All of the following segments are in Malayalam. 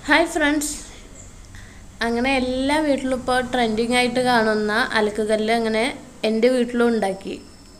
ഹായ് ഫ്രണ്ട്സ് അങ്ങനെ എല്ലാ വീട്ടിലും ഇപ്പോൾ ട്രെൻഡിങ് ആയിട്ട് കാണുന്ന അലക്കുകല്ല് അങ്ങനെ എൻ്റെ വീട്ടിലും ഉണ്ടാക്കി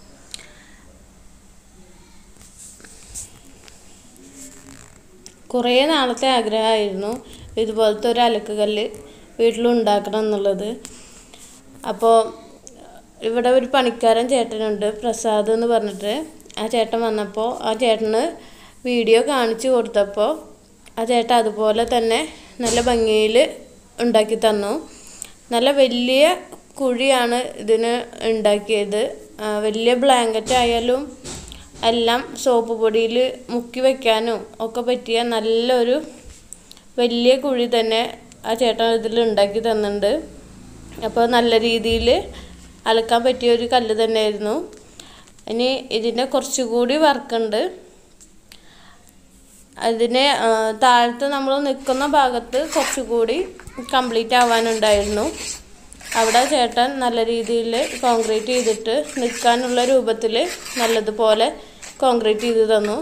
കുറേ നാളത്തെ ആഗ്രഹമായിരുന്നു ഇതുപോലത്തെ ഒരു അലക്കുകല്ല് വീട്ടിലും ഉണ്ടാക്കണം എന്നുള്ളത് അപ്പോൾ ഇവിടെ ഒരു പണിക്കാരൻ ചേട്ടനുണ്ട് പ്രസാദ് എന്ന് പറഞ്ഞിട്ട് ആ ചേട്ടൻ വന്നപ്പോൾ ആ ചേട്ടന് വീഡിയോ കാണിച്ചു കൊടുത്തപ്പോൾ ആ ചേട്ടൻ അതുപോലെ തന്നെ നല്ല ഭംഗിയിൽ ഉണ്ടാക്കി തന്നു നല്ല വലിയ കുഴിയാണ് ഇതിന് ഉണ്ടാക്കിയത് ആ, വലിയ ബ്ലാങ്കറ്റ് ആയാലും എല്ലാം സോപ്പ് പൊടിയിൽ മുക്കി വയ്ക്കാനും ഒക്കെ പറ്റിയ നല്ലൊരു വലിയ കുഴി തന്നെ ആ ചേട്ടൻ ഇതിൽ ഉണ്ടാക്കി തന്നിട്ടുണ്ട് അപ്പോൾ നല്ല രീതിയിൽ അലക്കാൻ പറ്റിയ ഒരു കല്ല് തന്നെയായിരുന്നു ഇനി ഇതിൻ്റെ കുറച്ചുകൂടി വർക്കുണ്ട് അതിന് ആ, താഴത്ത് നമ്മൾ നിൽക്കുന്ന ഭാഗത്ത് കുറച്ചുകൂടി കംപ്ലീറ്റ് ആവാനുണ്ടായിരുന്നു അവിടെ ചേട്ടൻ നല്ല രീതിയിൽ കോൺക്രീറ്റ് ചെയ്തിട്ട് നിൽക്കാനുള്ള രൂപത്തിൽ നല്ലതുപോലെ കോൺക്രീറ്റ് ചെയ്ത് തന്നു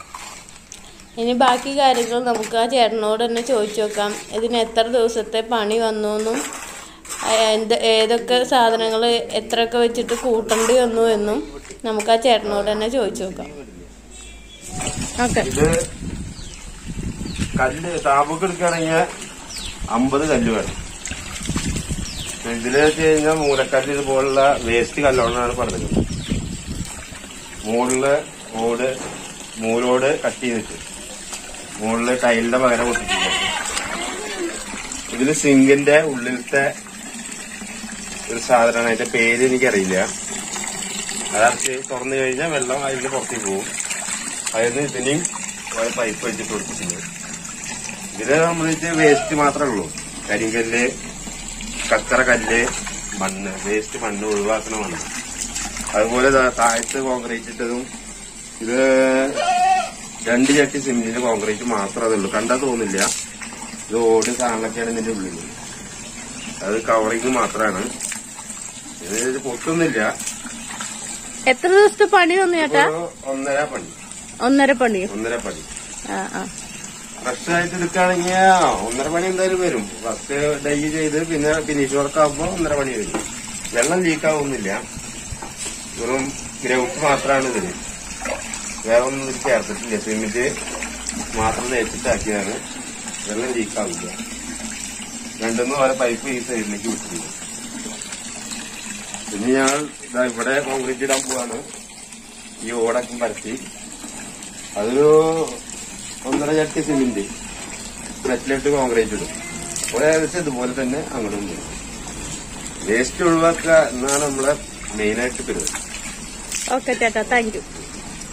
ഇനി ബാക്കി കാര്യങ്ങൾ നമുക്ക് ആ ചേട്ടനോട് തന്നെ ചോദിച്ചു നോക്കാം ഇതിന് എത്ര ദിവസത്തെ പണി വന്നു എന്നും ആ, എന്ത് ഏതൊക്കെ സാധനങ്ങൾ എത്രയൊക്കെ വെച്ചിട്ട് കൂട്ടേണ്ടി വന്നു എന്നും നമുക്ക് ആ ചേട്ടനോട് തന്നെ ചോദിച്ചു നോക്കാം ഓക്കെ ഇത് കല്ല് താപക്ക് എടുക്കുകയാണെങ്കിൽ അമ്പത് കല്ല് വേണം ഇതില് വെച്ച് കഴിഞ്ഞാൽ മൂലക്കല്ല് ഇതുപോലുള്ള വേസ്റ്റ് കല്ലോടാണ് പറഞ്ഞത് മുകളില് ഓട് മൂലോട് കട്ട് ചെയ്തിട്ട് മുകളില് ടൈലിന്റെ പകരം പൊട്ടിച്ചിട്ട് ഇതില് സിങ്കിന്റെ ഉള്ളിലത്തെ ഒരു സാധനമാണ് അതിന്റെ പേര് എനിക്കറിയില്ല അതടച്ച് തുറന്നു കഴിഞ്ഞാൽ വെള്ളം അതിന്റെ പുറത്തേക്ക് പോകും അതിന് ഇതിനെയും ഒരു പൈപ്പ് വെച്ചിട്ട് കൊടുത്തിട്ടുണ്ട് ഇതില് സംബന്ധിച്ച് വേസ്റ്റ് മാത്രമേ ഉള്ളൂ കരിങ്കല്ല് കക്കറ കല്ല് മണ്ണ് വേസ്റ്റ് മണ്ണ് ഒഴിവാക്കണ മണ്ണ് അതുപോലെ ദാ താഴത്ത് കോൺക്രീറ്റ് ഇട്ടതും ഇത് രണ്ട് ചട്ടി സിമെന്റിന് കോൺക്രീറ്റ് മാത്രമേ അതുള്ളൂ കണ്ടാ തോന്നില്ല ഇത് ഓട് സാധനങ്ങളൊക്കെയാണ് ഇതിന്റെ ഉള്ളിൽ അത് കവറിങ് മാത്രമാണ് ഇത് ഇത് പൊട്ടുന്നില്ല എത്ര ദിവസത്തെ പണി വന്നു ചേട്ടാ ഒരു ഒന്നര പണി ഒന്നര പണി ഒന്നര പണി ആ ആ ഫ്രഷ് ആയിട്ട് എടുക്കുകയാണെങ്കിൽ ഒന്നര പണി എന്തായാലും വരും ഫസ്റ്റ് ഡൈ ചെയ്ത് പിന്നെ ഫിനിഷ് വർക്ക് ആകുമ്പോൾ ഒന്നര പണി വരും വെള്ളം ലീക്ക് ആവുന്നില്ല വെറും ഗ്രൗട്ട് മാത്രമാണ് ഇതിന് വേറെ ഒന്നും ഇതിൽ ചേർത്തിട്ടില്ല സിമെന്റ് മാത്രം തേച്ചിട്ടാക്കിയതാണ് വെള്ളം ലീക്ക് ആവില്ല രണ്ടുമൂന്ന് ഓരോ പൈപ്പ് ഈ സൈഡിലേക്ക് വിട്ടിട്ടുണ്ട് പിന്നെ ഞങ്ങൾ ഇതാ ഇവിടെ കോൺക്രീറ്റ് ഇടാൻ പോവാണ് ഈ ഓടൊക്കെ പരത്തി അതൊരു ഒന്നര ചട്ടി സിമെന്റ് മെറ്റലിട്ട് കോൺക്രീറ്റ് ഇടും അപ്പോൾ ഏകദേശം ഇതുപോലെ തന്നെ അങ്ങോട്ടും പോകും വേസ്റ്റ് ഒഴിവാക്കുക എന്നാണ് നമ്മളെ മെയിനായിട്ട് പരിപാടി ഓക്കെ ചേട്ടാ താങ്ക് യു